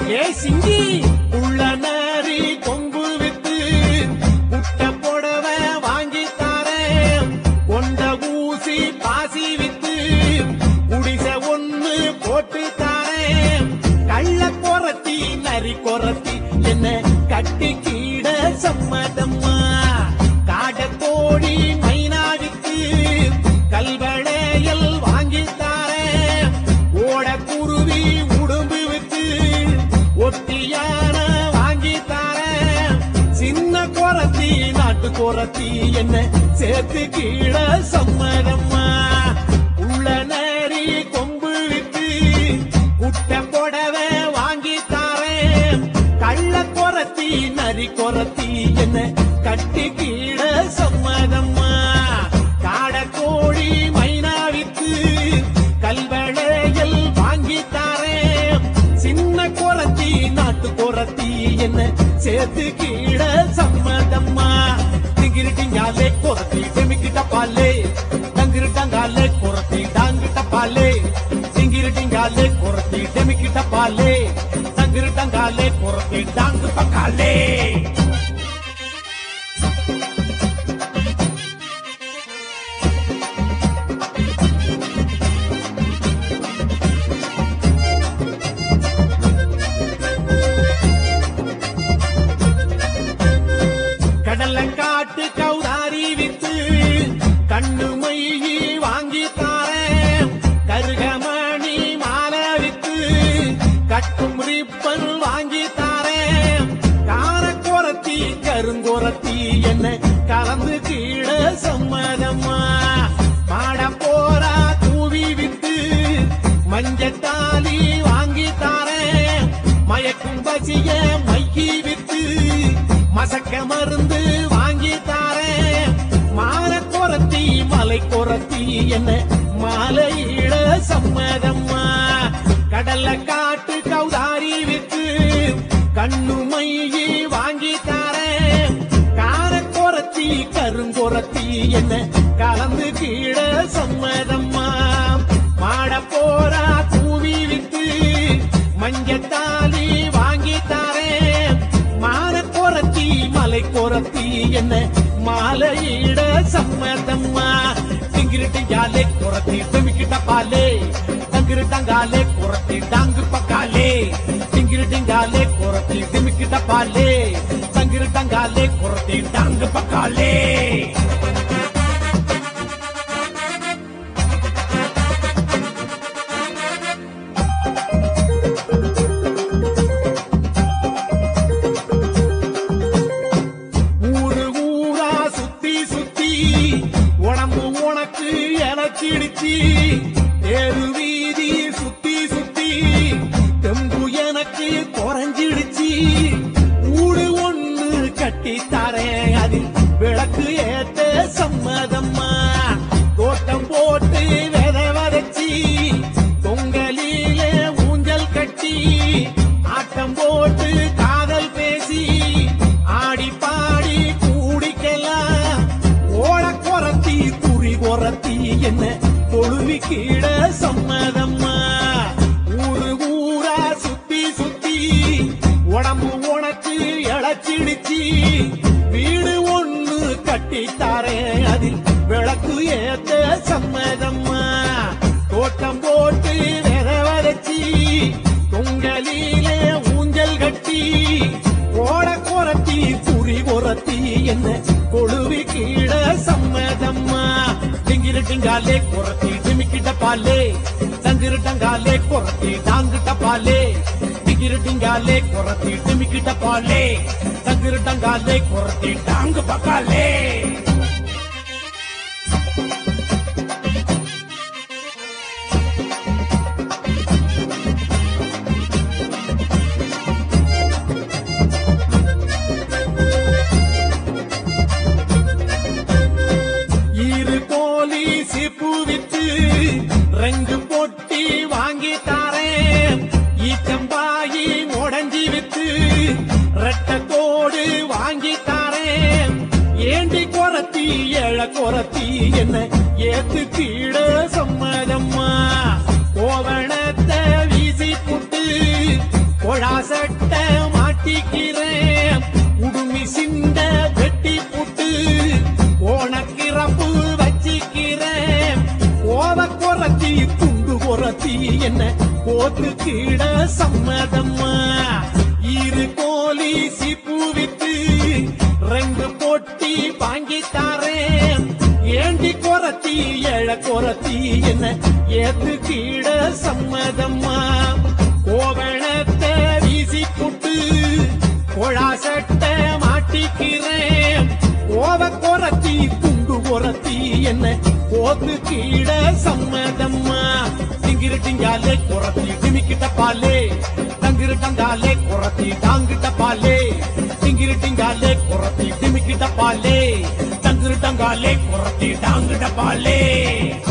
ஏ சிங்கி உள்ள நாரி கொம்பு வித்து குட்ட புடவ வாங்கி தாரேன் கொண்ட ஊசி பாசி வித்து குடிசை ஒண்ணு போட்டு தாரேன் கள்ள கொரத்தி நரி கொரத்தி என்ன கட்டி கீட சம்மதம்மா காட கோழி மைனாவிக்கு கல்வளையல் வாங்கி தாரேன் ஓட குருவி உடும்பு வித்து ஒத்தியான வாங்கி தாரேன் சின்ன குரத்தி நாட்டு குரத்தி என்ன சேர்த்து கீழ சம்மதம்மா உள்ள நேரி கொம்பு வித்து குட்ட புடவை வாங்கி தாரேன் கள்ள குரத்தி நரி குரத்தி என்ன கட்டி கீழ சம்மதம்மா காட கோழி மைனாவித்து கல்வளையல் வாங்கி தாரேன் சின்ன குரத்தி நாட்டு குரத்தி என்ன சேர்த்து கீழ சம்மதம்மா திங்கிருட்டிங்காலே குரத்தி டெமிக்கிட்ட பாலே டங்கிருட்டங்காலே குரத்தி டாங்கிட்ட பாலே திங்கிருட்டிங்காலே குரத்தி டெமிக்கிட்ட பாலே டங்கிருட்டங்காலே குரத்தி டாங்கு பக்காலே கடல்ல காட்டு கௌதாரி வித்து கண்ணு மையி வாங்கி தாரேன் கருகமணி மாலை வித்து கட்டும் ரிப்பன் வாங்கி தாரேன் கார குரத்தி கருங்குரத்தி என்ன கலந்து கீழ சம்மதம்மா பாட போறா தூவி வித்து மஞ்சத்தாலி வாங்கி தாரேன் மயக்கும் பசிய மையி வித்து மசக்க மருந்து வாங்கி தாரேன் மாலை குரத்தி மலை குரத்தி என்ன மாலையிட சம்மதம்மா கடல்ல காட்டு கௌதாரி வித்து கண்ணு மையி வாங்கி தாரேன் கார குரத்தி கருங்குரத்தி என்ன கலந்து கீழ சம்மதம்மா மாட போறா தூவி வித்து மஞ்சத்தாலி வாங்கி தாரேன் மான குரத்தி மலை குரத்தி என்ன மாலையிட சம்மதம்மா திங்கிருட்டு யாலே குரத்தி துமிக்கிட்ட பாலே தங்கிருட்டங்காலே குரத்தி டாங்கு பக்காலே திங்கிருட்டுங்காலே குரத்தி திமிக்கிட்ட பாலே தங்கிருட்டங்காலே குரத்தி டாங்கு பக்காலே ஊரு ஊரா சுத்தி சுத்தி உடம்பு உனக்கு இழச்சிடுச்சு தெரு வீதி சுத்தி சுத்தி தெம்பு எனக்கு குறைஞ்சிடுச்சு ஊடு ஒண்ணு கட்டி தரேன் அதில் விளக்கு ஏத்த சம்மதம்மா தோட்டம் போட்டு வித வதச்சி தொங்கலிலே ஊஞ்சல் கட்டி ஆட்டம் போட்டு காதல் பேசி ஆடி பாடி கூடிக்கலாம் ஓட குரத்தி துரி குரத்தி என்ன கொழுவி கீழ சம்மதம்மா ஊரு ஊரா சுத்தி சுத்தி உடம்பு உனக்கு இழச்சிடுச்சு வீடு ஒண்ணு கட்டி தாரேன் அதில் விளக்கு ஏத்த சம்மதம்மா தோட்டம் போட்டு வித வதச்சி தொங்கலிலே ஊஞ்சல் கட்டி ஓட குரத்தி குறி குரத்தி என்ன கொழுவி கீழ சம்மதம்மா டிங்கிருட்டுங்காலே குரத்தி டிமிக்கிட்ட பாலே தங்கிருட்டங்காலே குரத்தி டாங்கிட்ட பாலே டிங்கிருட்டுங்காலே குரத்தி டிமிக்கிட்ட பாலே தங்கிருட்டங்காலே குரத்தி டாங்கு பக்காலே இரு கோலி சிப்பு வித்து ரெங்கு பொட்டி வாங்கி தாரேன் ஈச்சம்பாயி முடஞ்சி வித்து ரெட்ட கோடு வாங்கி தாரேன் ஏண்டி குரத்தி ஏழ குரத்தி என்ன ஏத்து கீழ சம்மதம்மா கோவணத்தை வீசி புட்டு கொழாச போத்து கீழ சம்மதம்மா இரு கோழி சிப்பு வித்து ரெங்கு பொட்டி வாங்கி தாரேன் ஏண்டி கொரத்தி எழ கொரத்தி என்ன ஏத்து கீழ சம்மதம்மா கோவணத்தை வீசி புட்டு கொழா சட்டை மாட்டிக்கிறேன் கோவ கொரத்தி குண்டு கொரத்தி என்ன போத்து கீழ சம்மதம்மா திங்கிரு டிங்காலே கொரத்தி டிமிக்கிட்ட பாலே தங்கிரு டங்காலே கொரத்தி டாங்கிட்ட பாலே திங்கிரு டிங்காலே கொரத்தி டிமிக்கிட்ட பாலே தங்கிரு டங்காலே கொரத்தி டாங்கிட்ட பாலே